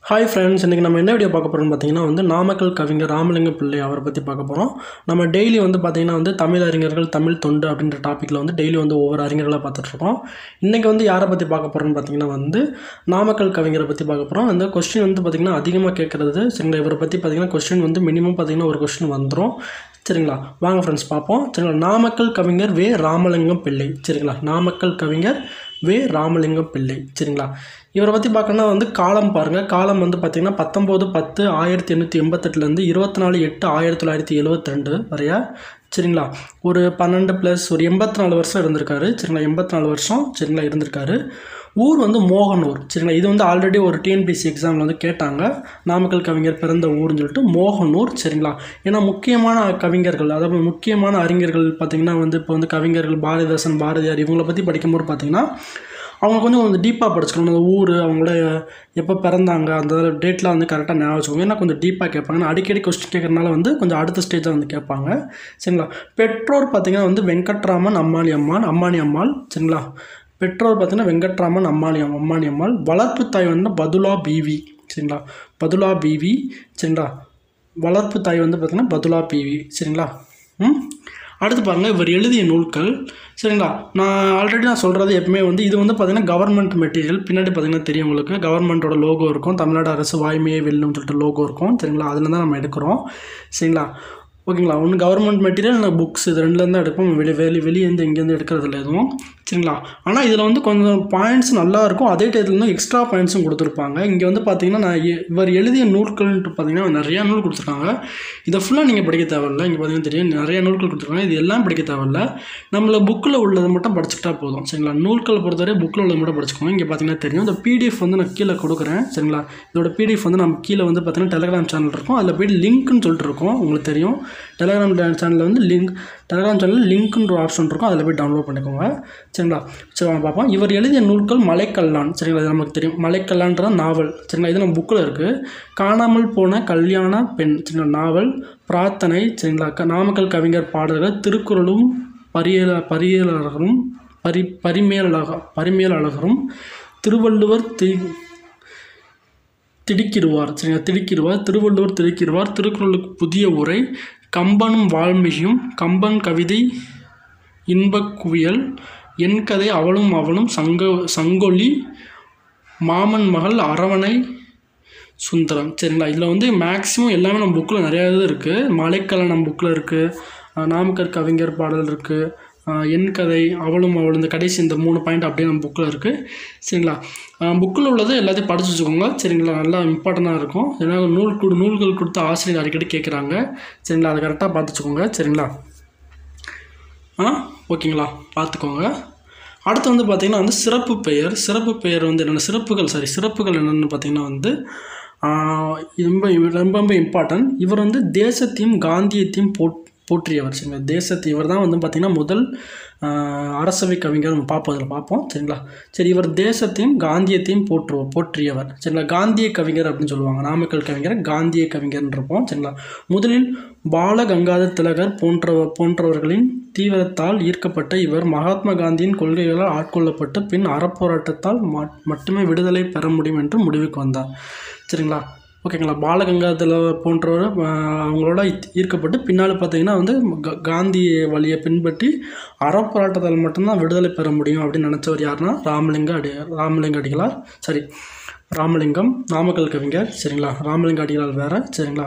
hi friends இன்றைக்கி நம்ம என்ன வீடியோ பார்க்க போகிறோம்னு பார்த்தீங்கன்னா வந்து நாமக்கல் கவிஞர் ராமலிங்க பிள்ளை அவரை பற்றி பார்க்க போகிறோம் நம்ம டெய்லி வந்து பார்த்திங்கன்னா வந்து தமிழ் அறிஞர்கள் தமிழ் தொண்டு அப்படின்ற டாப்பிக்கில் வந்து டெய்லி வந்து ஒவ்வொரு அறிஞர்களாக பார்த்துட்ருக்கோம் இன்றைக்கி வந்து யாரை பற்றி பார்க்க போகிறோம்னு பார்த்தீங்கன்னா வந்து நாமக்கல் கவிஞரை பற்றி பார்க்க போகிறோம் அந்த கொஸ்டின் வந்து பார்த்திங்கன்னா அதிகமாக கேட்குறது சரிங்களா இவரை பற்றி பார்த்திங்கன்னா கொஸ்டின் வந்து மினிமம் பார்த்திங்கன்னா ஒரு கொஸ்டின் வந்துடும் சரிங்களா வாங்க ஃப்ரெண்ட்ஸ் பார்ப்போம் சரிங்களா நாமக்கல் கவிஞர் வே ராமலிங்கம் பிள்ளை சரிங்களா நாமக்கல் கவிஞர் வே ராமலிங்கம் பிள்ளை சரிங்களா இவரை பற்றி பார்க்கணுன்னா வந்து காலம் பாருங்கள் காலம் வந்து பார்த்திங்கன்னா பத்தொம்போது பத்து ஆயிரத்தி எண்ணூற்றி எண்பத்தெட்டுலேருந்து இருபத்தி நாலு எட்டு ஆயிரத்தி தொள்ளாயிரத்தி எழுபத்தி ரெண்டு வரையா சரிங்களா ஒரு பன்னெண்டு ப்ளஸ் ஒரு எண்பத்தி நாலு வருஷம் இருந்திருக்காரு சரிங்களா எண்பத்தி நாலு வருஷம் சரிங்களா இருந்திருக்காரு ஊர் வந்து மோகனூர் சரிங்களா இது வந்து ஆல்ரெடி ஒரு டிஎன்பிசி எக்ஸாமில் வந்து கேட்டாங்க நாமக்கல் கவிஞர் பிறந்த ஊர்னு சொல்லிட்டு மோகனூர் சரிங்களா ஏன்னா முக்கியமான கவிஞர்கள் அதாவது முக்கியமான அறிஞர்கள் பார்த்திங்கன்னா வந்து இப்போ வந்து கவிஞர்கள் பாரதிதாசன் பாரதியார் இவங்களை பற்றி படிக்கும்போது பார்த்திங்கன்னா அவங்க கொஞ்சம் கொஞ்சம் டீப்பாக படிச்சுக்கணும் அந்த ஊர் அவங்களோட எப்போ பிறந்தாங்க அந்த டேட்லாம் வந்து கரெக்டாக ஞாபகம் வச்சுக்கோங்க ஏன்னா கொஞ்சம் டீப்பாக கேட்பாங்க ஏன்னா அடிக்கடி கொஸ்டின் கேட்கறனால வந்து கொஞ்சம் அடுத்த ஸ்டேஜில் வந்து கேட்பாங்க சரிங்களா பெற்றோர் பார்த்திங்கன்னா வந்து வெங்கட்ராமன் அம்மாளி அம்மாள் அம்மானி அம்மாள் சரிங்களா பெற்றோர் பார்த்தீங்கன்னா வெங்கட்ராமன் அம்மாளி அம்மானி அம்மாள் வளர்ப்பு தாய் வந்து பதுலா பிவி சரிங்களா பதுலா பிவி சரிங்களா வளர்ப்பு தாய் வந்து பார்த்திங்கன்னா பதுலா பிவி சரிங்களா ம் அடுத்து பாருங்கள் இவர் எழுதிய நூல்கள் சரிங்களா நான் ஆல்ரெடி நான் சொல்கிறது எப்பவுமே வந்து இது வந்து பார்த்திங்கன்னா கவர்மெண்ட் மெட்டீரியல் பின்னாடி பார்த்திங்கன்னா தெரியும் உங்களுக்கு கவர்மெண்ட்டோட லோகோ இருக்கும் தமிழ்நாடு அரசு வாய்மையை வெல்லும்னு சொல்லிட்டு லோகோ இருக்கும் சரிங்களா அதில் தான் நம்ம எடுக்கிறோம் சரிங்களா ஓகேங்களா ஒன்று கவர்மெண்ட் மெட்டீரியல் இல்லை புக்ஸ் இது ரெண்டுலேருந்து தான் எடுப்போம் வெளி வெளி வெளியேருந்து இங்கேருந்து எடுக்கிறதில்ல எதுவும் சரிங்களா ஆனால் இதில் வந்து கொஞ்சம் பாயிண்ட்ஸ் நல்லா இருக்கும் அதே டயத்தில் வந்து எக்ஸ்ட்ரா பாயிண்ட்ஸும் கொடுத்துருப்பாங்க இங்கே வந்து பார்த்தீங்கன்னா நான் எ- இவர் எழுதிய நூல்கள்ன்ட்டு பார்த்தீங்கன்னா நிறையா நூல் கொடுத்துருக்காங்க இதை ஃபுல்லாக நீங்கள் படிக்க தேவையில்ல இங்கே பார்த்தீங்கன்னா தெரியும் நிறைய நூல்கள் கொடுத்துருக்காங்க இது எல்லாம் படிக்க தேவையில்ல நம்மள புக்கில் உள்ளதை மட்டும் படிச்சுக்கிட்டா போதும் சரிங்களா நூல்கள் பொறுத்தவரை புக்கில் உள்ளதை மட்டும் படிச்சுக்கோங்க இங்கே பார்த்தீங்கன்னா தெரியும் இந்த பிடிஎஃப் வந்து நான் கீழே கொடுக்குறேன் சரிங்களா இதோட பிடிஎஃப் வந்து நம்ம கீழே வந்து பார்த்தீங்கன்னா டெலிகிராம் சேனல் இருக்கும் அதில் போய் லிங்க்னு சொல்லிட்டு இருக்கும் உங்களுக்கு தெரியும் டெலிகிராம் சேனலில் வந்து லிங்க் டெலிகிராம் சேனலில் லிங்க்ன்ற ஒரு ஆப்ஷன் இருக்கும் அதில் போய் டவுன்லோட் பண்ணிக்கோங்க சரிங்களா சரி வாங்க பார்ப்போம் இவர் எழுதிய நூல்கள் மலைக்கல்லான் சரிங்களா இது நமக்கு தெரியும் மலைக்கல்லான்ற நாவல் சரிங்களா இது நம்ம புக்கில் இருக்குது காணாமல் போன கல்யாண பெண் சரிங்களா நாவல் பிரார்த்தனை சரிங்களா க- நாமக்கல் கவிஞர் பாடல்கள் திருக்குறளும் பரியல பரியலழகரும் பரி பரிமேலழக பரிமேலழகரும் திருவள்ளுவர் தி திடுக்கிடுவார் சரிங்களா திடுக்கிடுவார் திருவள்ளுவர் திடுக்கிடுவார் திருக்குறளுக்கு புதிய உரை கம்பனும் வால்மீகியும் கம்பன் கவிதை இன்பக் குவியல் என் கதை அவளும் அவளும் சங்க சங்கொலி மாமன் மகள் அரவணை சுந்தரம் சரிங்களா இதில் வந்து மேக்ஸிமம் எல்லாமே நம்ம புக்கில் நிறையா இது இருக்குது மலைக்கலை நம்ம புக்கில் இருக்குது நாமக்கல் கவிஞர் பாடல் இருக்குது என் கதை அவளும் அவளும் இந்த கடைசி இந்த மூணு பாயிண்ட் அப்படியே நம்ம புக்கில் இருக்குது சரிங்களா புக்கில் உள்ளதை எல்லாத்தையும் படிச்சு வச்சுக்கோங்க சரிங்களா நல்லா இம்பார்ட்டண்ட்டாக இருக்கும் ஏன்னா நூல் கொடு நூல்கள் கொடுத்து ஆசிரியர் அடிக்கடி கேட்குறாங்க சரிங்களா அதை கரெக்டாக பார்த்து வச்சுக்கோங்க சரிங்களா ஆ ஓகேங்களா பார்த்துக்கோங்க அடுத்து வந்து பார்த்திங்கன்னா வந்து சிறப்பு பெயர் சிறப்பு பெயர் வந்து என்னென்ன சிறப்புகள் சாரி சிறப்புகள் என்னென்னு பார்த்தீங்கன்னா வந்து ஆ, இது ரொம்ப ரொம்ப ரொம்ப இம்பார்ட்டன்ட் இவர் வந்து தேசத்தையும் காந்தியத்தையும் போட் போற்றியவர் சரிங்களா தேசத்தை இவர் தான் வந்து பார்த்திங்கன்னா முதல் ஆ, அரசவை கவிஞர் நம்ம பார்ப்போம் அதில் பார்ப்போம் சரிங்களா சரி இவர் தேசத்தையும் காந்தியத்தையும் போற்று போற்றியவர் சரிங்களா காந்திய கவிஞர் அப்படின்னு சொல்லுவாங்க நாமக்கல் கவிஞர் காந்திய கவிஞர்னு இருப்போம் சரிங்களா முதலில் பால கங்காதர் திலகர் போன்ற போன்றவர்களின் தீவிரத்தால் ஈர்க்கப்பட்ட இவர் மகாத்மா காந்தியின் கொள்கைகளால் ஆட்கொள்ளப்பட்டு பின் அறப்போராட்டத்தால் மட்- மட்டுமே விடுதலை பெற முடியும் என்று முடிவுக்கு வந்தார் சரிங்களா ஓகேங்களா பாலகங்காதர போன்றவர் ஆஹ், அவங்களோட ஈ- ஈர்க்கப்பட்டு பின்னால் பார்த்தீங்கன்னா வந்து கா- காந்தி வழியை பின்பற்றி அறப்போராட்டத்தால் மட்டும்தான் விடுதலை பெற முடியும் அப்படின்னு நினச்சவர் யாருன்னா ராமலிங்க அடி ராமலிங்க அடிகளார் சரி ராமலிங்கம் நாமக்கல் கவிஞர் சரிங்களா ராமலிங்க அடிகளார் வேறு சரிங்களா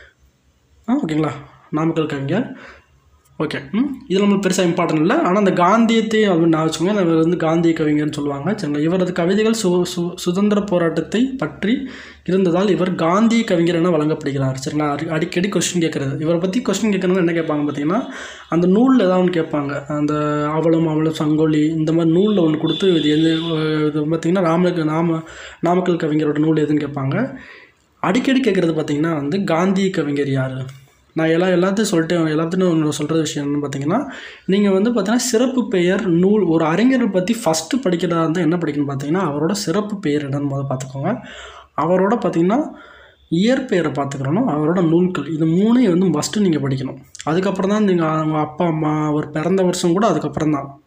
ஆ ஓகேங்களா நாமக்கல் கவிஞர் ஓகே ம் இது நம்மளுக்கு பெருசாக இம்பார்ட்டன்ட் இல்லை ஆனால் அந்த காந்தியத்தை அப்படின்னு நான் வச்சுக்கோங்க இவர் வந்து காந்திய கவிஞர்னு சொல்லுவாங்க சரிங்களா இவரது கவிதைகள் சு சு சுதந்திர போராட்டத்தை பற்றி இருந்ததால் இவர் காந்திய கவிஞர் என வழங்கப்படுகிறார் சரிங்களா அடி- அடிக்கடி கொஸ்டின் கேட்குறது இவரை பற்றி கொஸ்டின் கேட்கறது என்ன கேட்பாங்க பார்த்தீங்கன்னா அந்த நூலில் ஏதாவது ஒன்று கேட்பாங்க அந்த அவளும் அவளும் சங்கொலி இந்த மாதிரி நூலில் ஒன்று கொடுத்து இது எது அஹ் இது பார்த்திங்கன்னா ராமலுக்கு நாம நாமக்கல் கவிஞரோட நூல் எதுன்னு கேட்பாங்க அடிக்கடி கேட்குறது பார்த்தீங்கன்னா வந்து காந்திய கவிஞர் யார் நான் எல்லா எல்லாத்தையும் சொல்லிட்டு எல்லாத்தையும் ஒன்று சொல்கிற விஷயம் என்னன்னு பார்த்தீங்கன்னா நீங்கள் வந்து பார்த்தீங்கன்னா சிறப்பு பெயர் நூல் ஒரு அறிஞரை பற்றி ஃபஸ்ட்டு படிக்கிறதா இருந்தால் என்ன படிக்கணும்னு பார்த்தீங்கன்னா அவரோட சிறப்பு பெயர் என்னன்னு முதல்ல பார்த்துக்கோங்க அவரோட பார்த்தீங்கன்னா இயற்பெயரை பார்த்துக்கிறணும் அவரோட நூல்கள் இது மூணையும் வந்து ஃபஸ்ட்டு நீங்கள் படிக்கணும் அதுக்கப்புறம் தான் நீங்கள் அவங்க அப்பா அம்மா அவர் பிறந்த வருஷம் கூட அதுக்கப்புறம் தான்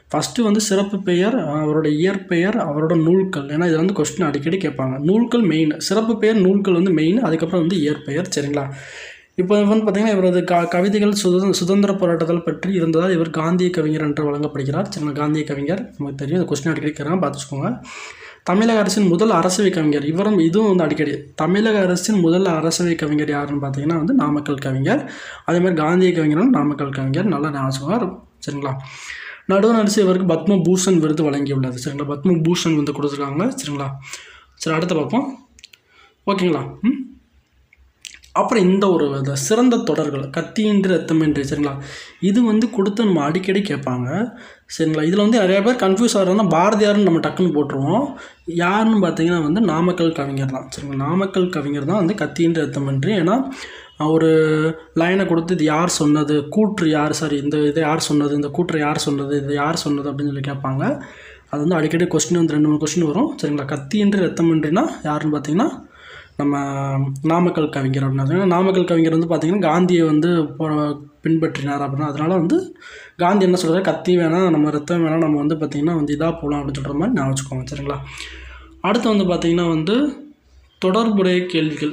ஃபஸ்ட்டு வந்து சிறப்பு பெயர் அவரோட இயற்பெயர் அவரோட நூல்கள் ஏன்னா இது வந்து கொஸ்டின் அடிக்கடி கேட்பாங்க நூல்கள் மெயின் சிறப்பு பெயர் நூல்கள் வந்து மெயின் அதுக்கப்புறம் வந்து இயற்பெயர் சரிங்களா இப்போ வந்து பார்த்தீங்கன்னா இவரது க கவிதைகள் சுதந்திர சுதந்திர போராட்டத்தில் பற்றி இருந்ததால் இவர் காந்திய கவிஞர் என்று வழங்கப்படுகிறார் சரிங்களா காந்திய கவிஞர் நமக்கு தெரியும் இந்த கொஸ்டின் அடிக்கடி கேட்குறாங்க பார்த்துச்சுக்கோங்க தமிழக அரசின் முதல் அரசவை கவிஞர் இவரும் இதுவும் வந்து அடிக்கடி தமிழக அரசின் முதல் அரசவை கவிஞர் யாருன்னு பார்த்தீங்கன்னா வந்து நாமக்கல் கவிஞர் அதே மாதிரி காந்திய கவிஞரும் நாமக்கல் கவிஞர் நல்லா ஞாபகம் சரிங்களா நடுவர் அரசு இவருக்கு பத்ம பூஷன் விருது வழங்கியுள்ளது சரிங்களா பத்ம பூஷன் வந்து கொடுத்துருக்காங்க சரிங்களா சரி அடுத்து பார்ப்போம் ஓகேங்களா ம் அப்புறம் இந்த ஒரு இந்த சிறந்த தொடர்கள் கத்தியின்றி ரத்தமின்றி சரிங்களா இது வந்து கொடுத்து நம்ம அடிக்கடி கேட்பாங்க சரிங்களா இதில் வந்து நிறைய பேர் கன்ஃபியூஸ் ஆகிறதுனா பாரதியார்னு நம்ம டக்குன்னு போட்டுருவோம் யாருன்னு பார்த்தீங்கன்னா வந்து நாமக்கல் கவிஞர் தான் சரிங்களா நாமக்கல் கவிஞர் தான் வந்து கத்தியின்றி ரத்தமின்றி ஏன்னா ஒரு லைனை கொடுத்து இது யார் சொன்னது கூற்று யார் சாரி இந்த இதை யார் சொன்னது இந்த கூற்று யார் சொன்னது இது யார் சொன்னது அப்படின்னு சொல்லி கேட்பாங்க அது வந்து அடிக்கடி கொஸ்டின் வந்து ரெண்டு மூணு கொஸ்டின் வரும் சரிங்களா கத்தியின்றி ரத்தமின்றினா யாருன்னு பார்த்தீங்கன்னா நம்ம நாமக்கல் கவிஞர் அப்படின்னா நாமக்கல் கவிஞர் வந்து பார்த்திங்கன்னா காந்தியை வந்து போ பின்பற்றினார் அப்படின்னா அதனால் வந்து காந்தி என்ன சொல்கிறார் கத்தி வேணாம் நம்ம ரத்தம் வேணாம் நம்ம வந்து பார்த்திங்கன்னா வந்து இதாக போகலாம் அப்படின்னு சொல்கிற மாதிரி நான் வச்சுக்கோங்க சரிங்களா அடுத்து வந்து பார்த்திங்கன்னா வந்து தொடர்புடைய கேள்விகள்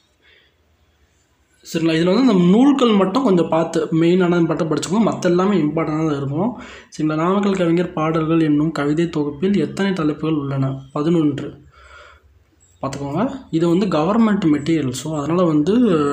சரிங்களா இதில் வந்து அந்த நூல்கள் மட்டும் கொஞ்சம் பார்த்து மெயினானது மட்டும் படிச்சுக்கோங்க மற்ற எல்லாமே இம்பார்ட்டண்டாக தான் இருக்கும் சரிங்களா நாமக்கல் கவிஞர் பாடல்கள் என்னும் கவிதை தொகுப்பில் எத்தனை தலைப்புகள் உள்ளன பதினொன்று பார்த்துக்கோங்க இது வந்து கவர்மெண்ட் மெட்டீரியல் ஸோ அதனால் வந்து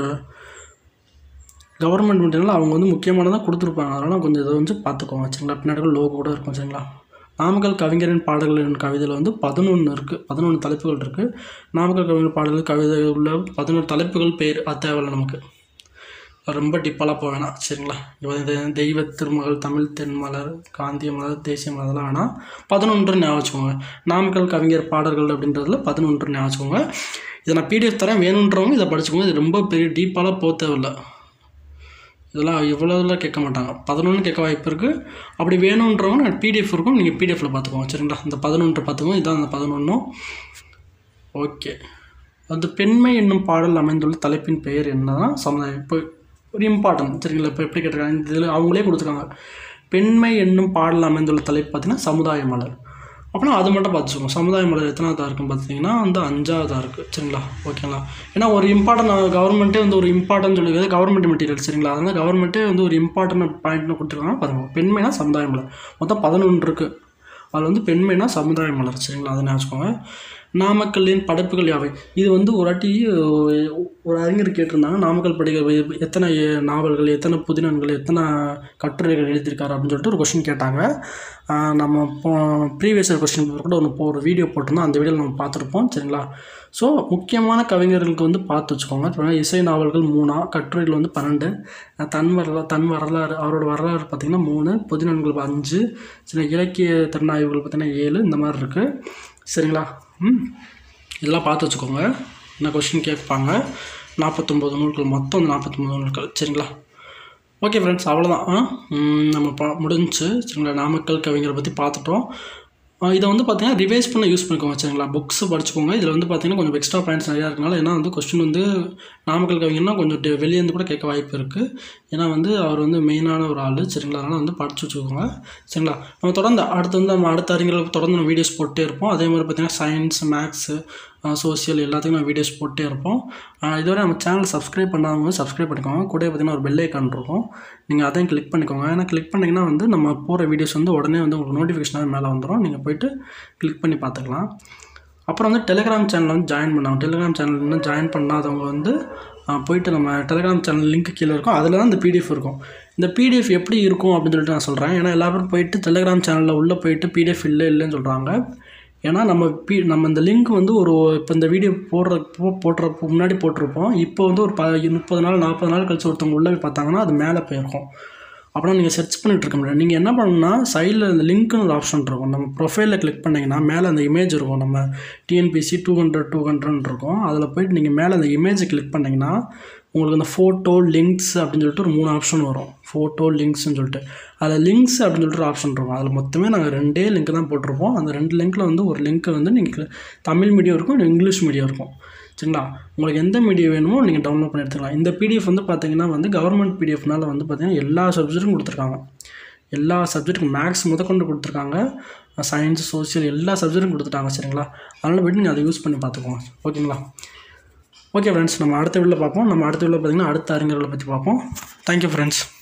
கவர்மெண்ட் மெட்டீரியல் அவங்க வந்து முக்கியமானதாக கொடுத்துருப்பாங்க அதனால் கொஞ்சம் இதை வந்து பார்த்துக்கோங்க சரிங்களா பின்னாடி லோகோ கூட இருக்கும் சரிங்களா நாமக்கல் கவிஞரின் பாடல்கள் என்ற கவிதையில் வந்து பதினொன்று இருக்குது பதினொன்று தலைப்புகள் இருக்குது நாமக்கல் கவிஞர் பாடல்கள் கவிதை உள்ள பதினொரு தலைப்புகள் பேர் அது தேவையில்லை நமக்கு ரொம்ப டிப்பாலாம் போக வேணாம் சரிங்களா இது தெய்வ திருமகள் தமிழ் தென்மலர் காந்திய மலர் தேசிய மலர் அதெல்லாம் வேணாம் பதினொன்று ஞாபகம் வச்சுக்கோங்க நாமக்கல் கவிஞர் பாடல்கள் அப்படின்றதுல பதினொன்று ஞாபகம் வச்சுக்கோங்க இதை நான் பிடிஎஃப் தரேன் வேணுன்றவங்க இதை படிச்சுக்கோங்க இது ரொம்ப பெரிய டீப்பாலாம் போக தேவையில்லை இதெல்லாம் இவ்வளோலாம் கேட்க மாட்டாங்க பதினொன்று கேட்க வாய்ப்பு இருக்குது அப்படி வேணுன்றவங்க நான் பிடிஎஃப் இருக்கும் நீங்கள் பிடிஎஃப்பில் பார்த்துக்கோங்க சரிங்களா இந்த பதினொன்று பார்த்துக்கோங்க இதான் அந்த பதினொன்றும் ஓகே அது பெண்மை என்னும் பாடல் அமைந்துள்ள தலைப்பின் பெயர் என்னன்னா சமுதாயம் இப்போ ஒரு இம்பார்ட்டன்ட் சரிங்களா இப்போ எப்படி கேட்டிருக்காங்க இந்த இதில் அவங்களே கொடுத்துருக்காங்க பெண்மை என்னும் பாடல் அமைந்துள்ள தலைப்பு பார்த்தீங்கன்னா சமுதாய மலர் அப்படின்னா அது மட்டும் பார்த்துக்கோங்க சமுதாய மலர் எத்தனாவதாக இருக்குன்னு பார்த்தீங்கன்னா வந்து அஞ்சாவதாக இருக்குது சரிங்களா ஓகேங்களா ஏன்னா ஒரு இம்பார்ட்டன் கவர்மெண்ட்டே வந்து ஒரு இம்பார்ட்டன் சொல்லிக்கிறது கவர்மெண்ட் மெட்டீரியல் சரிங்களா அதனால் கவர்மெண்ட்டே வந்து ஒரு இம்பார்ட்டன்ட் பாயிண்ட்னு கொடுத்துருக்காங்க பாருங்கள் பெண்மைனா சமுதாய மலர் மொத்தம் பதினொன்று இருக்குது அதில் வந்து பெண்மைனா சமுதாய மலர் சரிங்களா அதை நினச்சிக்கோங்க நாமக்கல்லின் படைப்புகள் யாவை இது வந்து ஒரு வாட்டி ஒரு அறிஞர் கேட்டிருந்தாங்க நாமக்கல் படிக்க எத்தனை நாவல்கள் எத்தனை புதினங்கள் எத்தனை கட்டுரைகள் எழுதியிருக்காரு அப்படின்னு சொல்லிட்டு ஒரு கொஷின் கேட்டாங்க நம்ம இப்போ ப்ரீவியஸ் கொஸ்டின் கூட ஒன்று இப்போ ஒரு வீடியோ போட்டிருந்தோம் அந்த வீடியோவில் நம்ம பார்த்துருப்போம் சரிங்களா ஸோ முக்கியமான கவிஞர்களுக்கு வந்து பார்த்து வச்சுக்கோங்க இப்போ இசை நாவல்கள் மூணா கட்டுரைகள் வந்து பன்னெண்டு தன் வரலாறு தன் வரலாறு அவரோட வரலாறு பார்த்திங்கன்னா மூணு புதினங்கள் அஞ்சு சில இலக்கிய திறனாய்வுகள் பார்த்திங்கன்னா ஏழு இந்த மாதிரி இருக்குது சரிங்களா ம் இதெல்லாம் பார்த்து வச்சுக்கோங்க என்ன கொஸ்டின் கேட்பாங்க நாற்பத்தொம்போது நூல்கள் மொத்தம் வந்து நாற்பத்தொம்போது நூல்கள் சரிங்களா ஓகே ஃப்ரெண்ட்ஸ் அவ்வளோதான் நம்ம பா முடிஞ்சு சரிங்களா நாமக்கல் கவிஞரை பற்றி பார்த்துட்டோம் இதை வந்து பார்த்தீங்கன்னா ரிவைஸ் பண்ண யூஸ் பண்ணிக்கோங்க சரிங்களா புக்ஸ் படிச்சுக்கோங்க இதில் வந்து பார்த்தீங்கன்னா கொஞ்சம் எக்ஸ்ட்ரா பாயிண்ட்ஸ் நிறையா இருக்கனால ஏன்னா வந்து கொஸ்டின் வந்து நாமக்கல் கவிஞர்னா கொஞ்சம் வெளியேருந்து கூட கேட்க வாய்ப்பு இருக்குது ஏன்னா வந்து அவர் வந்து மெயினான ஒரு ஆள் சரிங்களா அதனால் வந்து படிச்சு வச்சுக்கோங்க சரிங்களா நம்ம தொடர்ந்து அடுத்து வந்து நம்ம அடுத்த அறிஞர்களுக்கு தொடர்ந்து நம்ம வீடியோஸ் போட்டே இருப்போம் அதே மாதிரி பார்த்தீங்கன்னா சயின்ஸ் மேக்ஸு சோசியல் எல்லாத்துக்கும் நான் வீடியோஸ் போட்டே இருப்போம் இதுவரை நம்ம சேனல் சப்ஸ்கிரைப் பண்ணாதவங்க சப்ஸ்கிரைப் பண்ணிக்கோங்க கூட பார்த்தீங்கன்னா ஒரு பெல் ஐக்கான் இருக்கும் நீங்கள் அதையும் கிளிக் பண்ணிக்கோங்க ஏன்னா கிளிக் பண்ணிங்கன்னா வந்து நம்ம போகிற வீடியோஸ் வந்து உடனே வந்து உங்களுக்கு நோட்டிஃபிகேஷனாக மேலே வந்துடும் நீங்கள் போயிட்டு கிளிக் பண்ணி பார்த்துக்கலாம் அப்புறம் வந்து டெலிகிராம் சேனல் வந்து ஜாயின் பண்ணாங்க டெலிகிராம் சேனல் இன்னும் ஜாயின் பண்ணாதவங்க வந்து போயிட்டு நம்ம டெலிகிராம் சேனல் லிங்க் கீழே இருக்கும் அதில் தான் இந்த பிடிஎஃப் இருக்கும் இந்த பிடிஎஃப் எப்படி இருக்கும் அப்படின்னு சொல்லிட்டு நான் சொல்கிறேன் ஏன்னா எல்லா பேரும் போயிட்டு டெலிகிராம் சேனலில் உள்ளே போயிட்டு பிடிஎஃப் இல்லை இல்லைன்னு சொல்கிறாங்க ஏன்னா நம்ம பி நம்ம இந்த லிங்க் வந்து ஒரு இப்போ இந்த வீடியோ போடுறப்போ போடுறப்போ முன்னாடி போட்டிருப்போம் இப்போ வந்து ஒரு ப முப்பது நாள் நாற்பது நாள் கழிச்சு ஒருத்தவங்க உள்ளே போய் பார்த்தாங்கன்னா அது மேலே போயிருக்கும் அப்புறம் நீங்கள் சர்ச் பண்ணிட்டு இருக்க முடியாது நீங்கள் என்ன பண்ணணும்னா சைடில் இந்த லிங்க்னு ஒரு ஆப்ஷன் இருக்கும் நம்ம ப்ரொஃபைலில் கிளிக் பண்ணிங்கன்னா மேலே அந்த இமேஜ் இருக்கும் நம்ம TNPSC two hundred two hundred இருக்கும் அதில் போயிட்டு நீங்கள் மேலே அந்த இமேஜை கிளிக் பண்ணிங்கன்னா உங்களுக்கு அந்த ஃபோட்டோ லிங்க்ஸ் அப்படின்னு சொல்லிட்டு ஒரு மூணு ஆப்ஷன் வரும் ஃபோட்டோ லிங்க்ஸ்னு சொல்லிட்டு அதில் லிங்க்ஸ் அப்படின்னு சொல்லிட்டு ஒரு ஆப்ஷன் இருக்கும் அதில் மொத்தமே நாங்கள் ரெண்டே லிங்க் தான் போட்டிருப்போம் அந்த ரெண்டு லிங்க்கில் வந்து ஒரு லிங்க்கை வந்து நீங்கள் தமிழ் மீடியம் இருக்கும் இங்கிலீஷ் மீடியம் இருக்கும் சரிங்களா உங்களுக்கு எந்த மீடியம் வேணுமோ நீங்கள் டவுன்லோட் பண்ணி எடுத்துக்கலாம் இந்த பிடிஎஃப் வந்து பார்த்தீங்கன்னா வந்து கவர்மெண்ட் பிடிஎஃப்னால வந்து பார்த்தீங்கன்னா எல்லா சப்ஜெக்ட்டும் கொடுத்துருக்காங்க எல்லா சப்ஜெக்ட்டுக்கும் மேக்ஸ் முதற்கொண்டு கொடுத்துருக்காங்க சயின்ஸ் சோஷியல் எல்லா சப்ஜெக்ட்டும் கொடுத்துட்டாங்க சரிங்களா அதனால் போய்ட்டு நீங்கள் அதை யூஸ் பண்ணி பார்த்துக்கோங்க ஓகேங்களா ஓகே ஃப்ரெண்ட்ஸ் நம்ம அடுத்த வீடியோவில் பார்ப்போம் நம்ம அடுத்த வீடியோவில் பார்த்தீங்கன்னா அடுத்த அறிஞர்களை பற்றி பார்ப்போம் தேங்க்யூ ஃப்ரெண்ட்ஸ்